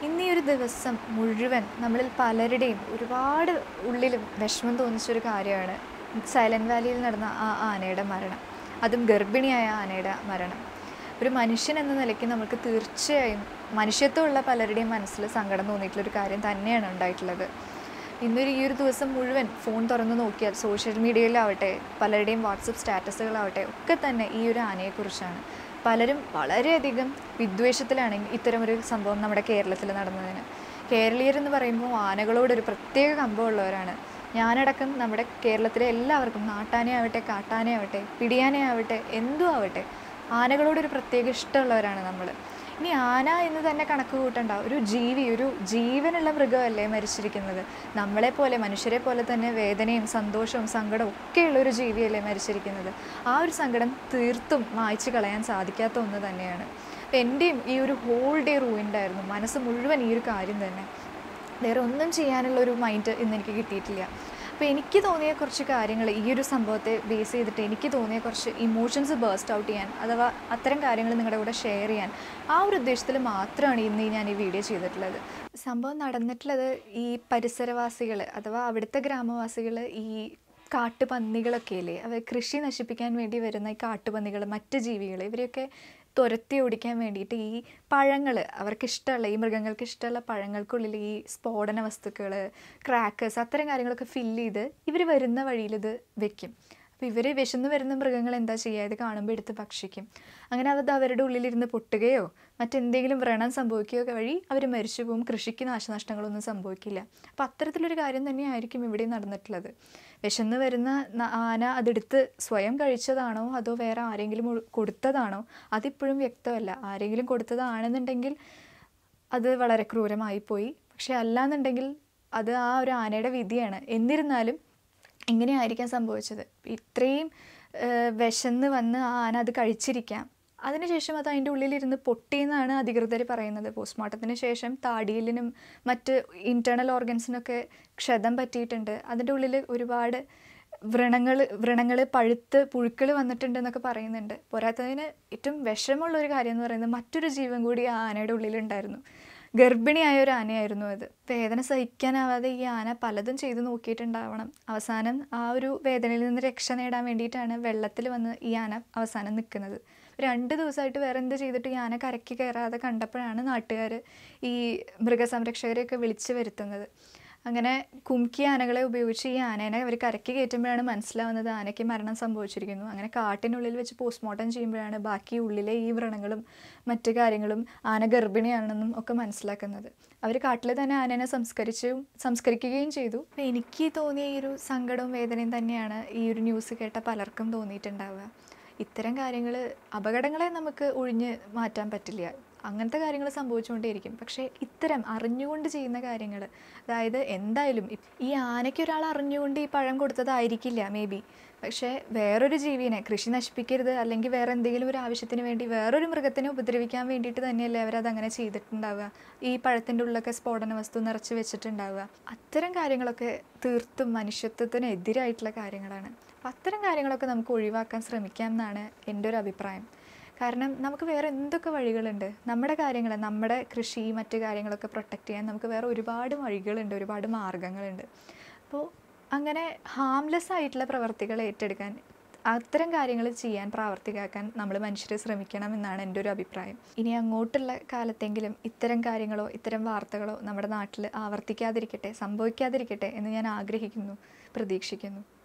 ഇന്ന് ഈ ഒരു ദിവസം മുഴുവൻ നമ്മളിൽ പലരുടെയും ഒരുപാട് ഉള്ളിൽ വിഷമം തോന്നിച്ചൊരു കാര്യമാണ് സൈലൻറ്റ് വാലിയിൽ നടന്ന ആ ആനയുടെ മരണം അതും ഗർഭിണിയായ ആനയുടെ മരണം ഒരു മനുഷ്യൻ എന്ന നിലയ്ക്ക് നമുക്ക് തീർച്ചയായും മനുഷ്യത്വമുള്ള പലരുടെയും മനസ്സിൽ സങ്കടം തോന്നിയിട്ടുള്ളൊരു കാര്യം തന്നെയാണ് ഉണ്ടായിട്ടുള്ളത് ഇന്നൊരു ഈ ഒരു ദിവസം മുഴുവൻ ഫോൺ തുറന്ന് നോക്കിയാൽ സോഷ്യൽ മീഡിയയിലാവട്ടെ പലരുടെയും വാട്സപ്പ് സ്റ്റാറ്റസുകളാവട്ടെ ഒക്കെ തന്നെ ഈ ഒരു ആനയെക്കുറിച്ചാണ് പലരും വളരെയധികം വിദ്വേഷത്തിലാണ് ഇത്തരമൊരു സംഭവം നമ്മുടെ കേരളത്തിൽ നടന്നതിന് കേരളീയർ എന്ന് പറയുമ്പോൾ ആനകളോടൊരു പ്രത്യേക കമ്പമുള്ളവരാണ് ഞാനടക്കം നമ്മുടെ കേരളത്തിലെ എല്ലാവർക്കും നാട്ടാനയാവട്ടെ കാട്ടാനയാവട്ടെ പിടിയാനയാവട്ടെ എന്തും ആവട്ടെ ആനകളോടൊരു പ്രത്യേക ഇഷ്ടമുള്ളവരാണ് നമ്മൾ ഇനി ആന എന്ന് തന്നെ കണക്ക് കൂട്ടണ്ട ഒരു ജീവി ഒരു ജീവനുള്ള മൃഗമല്ലേ മരിച്ചിരിക്കുന്നത് നമ്മളെ പോലെ മനുഷ്യരെ പോലെ തന്നെ വേദനയും സന്തോഷവും സങ്കടവും ഒക്കെയുള്ള ഒരു ജീവിയല്ലേ മരിച്ചിരിക്കുന്നത് ആ ഒരു സങ്കടം തീർത്തും മായ്ച്ചു കളയാൻ സാധിക്കാത്ത ഒന്ന് തന്നെയാണ് അപ്പം എൻ്റെയും ഈ ഒരു ഹോൾ ഡേ റൂയിൻ്റായിരുന്നു മനസ്സ് മുഴുവൻ ഈ ഒരു കാര്യം തന്നെ വേറെ ഒന്നും ചെയ്യാനുള്ള ഒരു മൈൻഡ് ഇന്ന് എനിക്ക് കിട്ടിയിട്ടില്ല അപ്പോൾ എനിക്ക് തോന്നിയ കുറച്ച് കാര്യങ്ങൾ ഈ ഒരു സംഭവത്തെ ബേസ് ചെയ്തിട്ട് എനിക്ക് തോന്നിയ കുറച്ച് ഇമോഷൻസ് ബേസ്റ്റ് ഔട്ട് ചെയ്യാൻ അഥവാ അത്തരം കാര്യങ്ങൾ നിങ്ങളുടെ കൂടെ ഷെയർ ചെയ്യാൻ ആ ഒരു ഉദ്ദേശത്തിൽ മാത്രമാണ് ഇന്ന് ഞാൻ ഈ വീഡിയോ ചെയ്തിട്ടുള്ളത് സംഭവം നടന്നിട്ടുള്ളത് ഈ പരിസരവാസികൾ അഥവാ അവിടുത്തെ ഗ്രാമവാസികൾ ഈ കാട്ടുപന്നികളൊക്കെ ഇല്ലേ അവർ കൃഷി നശിപ്പിക്കാൻ വേണ്ടി വരുന്ന ഈ കാട്ടുപന്നികൾ മറ്റ് ജീവികൾ ഇവരെയൊക്കെ തുരത്തി ഓടിക്കാൻ വേണ്ടിയിട്ട് ഈ പഴങ്ങൾ അവർക്ക് ഇഷ്ടമുള്ള ഈ മൃഗങ്ങൾക്ക് ഇഷ്ടമുള്ള പഴങ്ങൾക്കുള്ളിൽ ഈ സ്ഫോടന വസ്തുക്കൾ ക്രാക്കേഴ്സ് അത്തരം കാര്യങ്ങളൊക്കെ ഫില്ല് ചെയ്ത് ഇവർ വരുന്ന വഴിയിൽ ഇത് വെക്കും അപ്പോൾ ഇവർ വിശന്ന് വരുന്ന മൃഗങ്ങൾ എന്താ ചെയ്യുക ഇത് കാണുമ്പോൾ എടുത്ത് ഭക്ഷിക്കും അങ്ങനെ അത് അവരുടെ ഉള്ളിലിരുന്ന് പൊട്ടുകയോ മറ്റെന്തെങ്കിലും വ്രണം സംഭവിക്കുകയോ ഒക്കെ വഴി അവർ മരിച്ചു പോകും കൃഷിക്ക് നാശനഷ്ടങ്ങളൊന്നും സംഭവിക്കില്ല അപ്പോൾ അത്തരത്തിലൊരു കാര്യം തന്നെയായിരിക്കും ഇവിടെ നടന്നിട്ടുള്ളത് വിശന്ന് വരുന്ന ന- ആന അതെടുത്ത് സ്വയം കഴിച്ചതാണോ അതോ വേറെ ആരെങ്കിലും ഉൾ- കൊടുത്തതാണോ അതിപ്പോഴും വ്യക്തമല്ല ആരെങ്കിലും കൊടുത്തതാണെന്നുണ്ടെങ്കിൽ അത് വളരെ ക്രൂരമായി പോയി പക്ഷെ അല്ലാന്നുണ്ടെങ്കിൽ അത് ആ ഒരു ആനയുടെ വിധിയാണ് എന്നിരുന്നാലും ഇങ്ങനെയായിരിക്കാം സംഭവിച്ചത് ഇത്രയും ഏഹ്, വിശന്ന് വന്ന് ആ ആന അത് കഴിച്ചിരിക്കാം അതിനുശേഷം അത് അതിൻ്റെ ഉള്ളിലിരുന്ന് പൊട്ടിയെന്നാണ് അധികൃതർ പറയുന്നത് പോസ്റ്റ്മോർട്ടത്തിന് ശേഷം താടിയിലിനും മറ്റ് ഇൻറ്റേർണൽ ഓർഗൻസിനൊക്കെ ക്ഷതം പറ്റിയിട്ടുണ്ട് അതിൻ്റെ ഉള്ളിൽ ഒരുപാട് വ്രണങ്ങൾ വ്രണങ്ങൾ പഴുത്ത് പുഴുക്കൾ വന്നിട്ടുണ്ട് എന്നൊക്കെ പറയുന്നുണ്ട് പോരാത്തതിന് ഏറ്റവും വിഷമമുള്ള ഒരു കാര്യം എന്ന് പറയുന്നത് മറ്റൊരു ജീവൻ കൂടി ആ ആനയുടെ ഉള്ളിലുണ്ടായിരുന്നു ഗർഭിണിയായ ഒരു ആനയായിരുന്നു അത് വേദന സഹിക്കാനാവാതെ ഈ ആന പലതും ചെയ്തു നോക്കിയിട്ടുണ്ടാവണം അവസാനം ആ ഒരു വേദനയിൽ നിന്ന് രക്ഷ നേടാൻ വേണ്ടിയിട്ടാണ് വെള്ളത്തിൽ വന്ന് ഈ ആന അവസാനം നിൽക്കുന്നത് രണ്ട് ദിവസമായിട്ട് വേറെ എന്ത് ചെയ്തിട്ട് ഈ ആന കരയ്ക്ക് കയറാതെ കണ്ടപ്പോഴാണ് നാട്ടുകാർ ഈ മൃഗസംരക്ഷകരെയൊക്കെ വിളിച്ചു വരുത്തുന്നത് അങ്ങനെ കുംക്കി ആനകളെ ഉപയോഗിച്ച് ഈ ആനേനെ അവർ കരയ്ക്ക് കയറ്റുമ്പോഴാണ് മനസ്സിലാവുന്നത് ആനയ്ക്ക് മരണം സംഭവിച്ചിരിക്കുന്നു അങ്ങനെ കാട്ടിനുള്ളിൽ വെച്ച് പോസ്റ്റ്മോർട്ടം ചെയ്യുമ്പോഴാണ് ബാക്കി ഉള്ളിലെ ഈ വ്രണങ്ങളും മറ്റു കാര്യങ്ങളും ആന ഗർഭിണിയാണെന്നും ഒക്കെ മനസ്സിലാക്കുന്നത് അവർ കാട്ടിൽ തന്നെ ആനേനെ സംസ്കരിച്ചു സംസ്കരിക്കുകയും ചെയ്തു അപ്പോൾ എനിക്ക് തോന്നിയ ഈ ഒരു സങ്കടവും വേദനയും തന്നെയാണ് ഈ ഒരു ന്യൂസ് കേട്ട പലർക്കും തോന്നിയിട്ടുണ്ടാവുക ഇത്തരം കാര്യങ്ങൾ അപകടങ്ങളെ നമുക്ക് ഒഴിഞ്ഞ് മാറ്റാൻ പറ്റില്ല അങ്ങനത്തെ കാര്യങ്ങൾ സംഭവിച്ചുകൊണ്ടേയിരിക്കും പക്ഷേ ഇത്തരം അറിഞ്ഞുകൊണ്ട് ചെയ്യുന്ന കാര്യങ്ങൾ അതായത് എന്തായാലും ഇ- ഈ ആനയ്ക്ക് ഒരാൾ അറിഞ്ഞുകൊണ്ട് ഈ പഴം കൊടുത്തതായിരിക്കില്ല മേ ബി പക്ഷേ വേറൊരു ജീവിനെ കൃഷി നശിപ്പിക്കരുത് അല്ലെങ്കിൽ വേറെ എന്തെങ്കിലും ഒരു ആവശ്യത്തിന് വേണ്ടി വേറൊരു മൃഗത്തിനെ ഉപദ്രവിക്കാൻ വേണ്ടിയിട്ട് തന്നെയല്ലേ അവരത് അങ്ങനെ ചെയ്തിട്ടുണ്ടാവുക ഈ പഴത്തിൻ്റെ ഉള്ളിലൊക്കെ സ്ഫോടന വസ്തു നിറച്ച് വെച്ചിട്ടുണ്ടാവുക അത്തരം കാര്യങ്ങളൊക്കെ തീർത്തും മനുഷ്യത്വത്തിന് എതിരായിട്ടുള്ള കാര്യങ്ങളാണ് അപ്പം അത്തരം കാര്യങ്ങളൊക്കെ നമുക്ക് ഒഴിവാക്കാൻ ശ്രമിക്കാം എന്നാണ് എൻ്റെ ഒരു അഭിപ്രായം കാരണം നമുക്ക് വേറെ എന്തൊക്കെ വഴികളുണ്ട് നമ്മുടെ കാര്യങ്ങൾ നമ്മുടെ കൃഷി മറ്റു കാര്യങ്ങളൊക്കെ പ്രൊട്ടക്റ്റ് ചെയ്യാൻ നമുക്ക് വേറെ ഒരുപാട് വഴികളുണ്ട് ഒരുപാട് മാർഗങ്ങളുണ്ട് അപ്പോൾ അങ്ങനെ ഹാംലെസ് ആയിട്ടുള്ള പ്രവർത്തികൾ ഏറ്റെടുക്കാൻ അത്തരം കാര്യങ്ങൾ ചെയ്യാൻ പ്രാവർത്തികമാക്കാൻ നമ്മൾ മനുഷ്യർ ശ്രമിക്കണം എന്നാണ് എൻ്റെ ഒരു അഭിപ്രായം ഇനി അങ്ങോട്ടുള്ള കാലത്തെങ്കിലും ഇത്തരം കാര്യങ്ങളോ ഇത്തരം വാർത്തകളോ നമ്മുടെ നാട്ടിൽ ആവർത്തിക്കാതിരിക്കട്ടെ സംഭവിക്കാതിരിക്കട്ടെ എന്ന് ഞാൻ ആഗ്രഹിക്കുന്നു പ്രതീക്ഷിക്കുന്നു